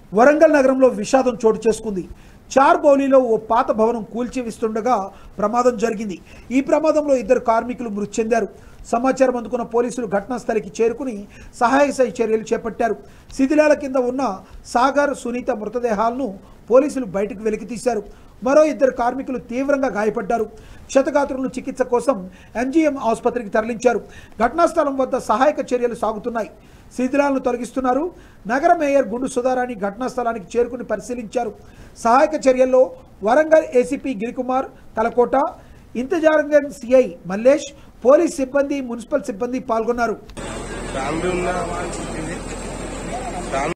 వరంగల్ నగరంలో విషాదం చోటు చేసుకుంది చార్బౌలిలో ఓ పాత భవనం కూల్చివిస్తుండగా ప్రమాదం జరిగింది ఈ ప్రమాదంలో ఇద్దరు కార్మికులు మృతి చెందారు సమాచారం అందుకున్న పోలీసులు ఘటనా స్థలికి చేరుకుని సహాయ సహాయ చర్యలు చేపట్టారు శిథిలాల కింద ఉన్న సాగర్ సునీత మృతదేహాలను పోలీసులు బయటకు వెలికితీశారు మరో ఇద్దరు కార్మికులు తీవ్రంగా గాయపడ్డారు క్షతగాత్రులను చికిత్స కోసం ఎంజీఎం ఆసుపత్రికి తరలించారు ఘటనా స్థలం వద్ద సహాయక చర్యలు సాగుతున్నాయి శిథిలాలను తొలగిస్తున్నారు నగర మేయర్ గుండు సుధారాణి ఘటనా స్థలానికి చేరుకుని పరిశీలించారు సహాయక చర్యల్లో వరంగల్ ఏసీపీ గిరికుమార్ కలకోట ఇంతజారంగన్ సిఐ మల్లేష్ పోలీస్ సిబ్బంది మున్సిపల్ సిబ్బంది పాల్గొన్నారు ఫ్యామిలీ ఉందా ఫ్యామిలీ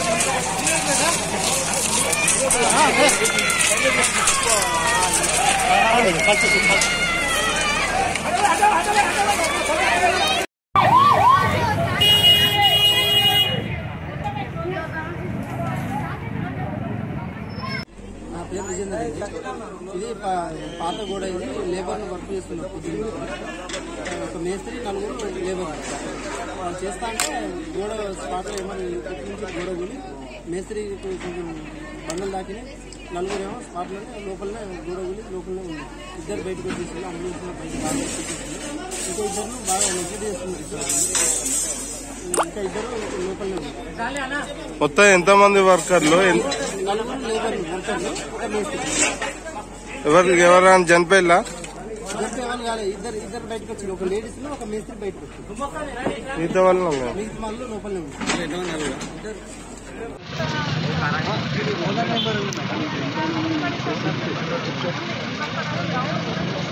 నా పేరు విజేందర్ రెడ్డి ఇది పా- పాత గోడ ఇది లేబర్ వర్క్ చేస్తున్నారు పొద్దున్న ఒక మేస్త్రి నలుగురు లేబర్ వాళ్ళు చేస్తా అంటే గోడ స్పాట్ ఏమని ఇక్కడి నుంచి గోడ కూలి మేస్త్రి కొంచెం బండలు దాకినాయి నలుగురు ఏమో స్పాట్లోనే లోపలనే గోడ కూలి లోపలనే ఉంది ఇద్దరు బయటకు వచ్చేసి అంబులెన్స్ బయట బాగా వచ్చేసి ఇంకో ఇద్దరు బాగా నెగ్లెక్ట్ చేస్తున్నారు ఇంకా ఇద్దరు లోపలనే ఉన్నారు మొత్తం ఎంతమంది వర్కర్లు ఎన్- నలుగురు లేబర్ వర్కర్లు ఒక మేస్త్రి ఎవరు ఎవరైనా చనిపోయిలా ఇద్దరు వాళ్ళు కాలేదు ఇద్దరు ఇద్దరు బయటకు వచ్చారు ఒక లేడీస్ ఒక మేస్త్రి బయటకు వచ్చారు మిగతా వాళ్ళు మిగతా వాళ్ళు లోపలనే ఉన్నారు నెంబర్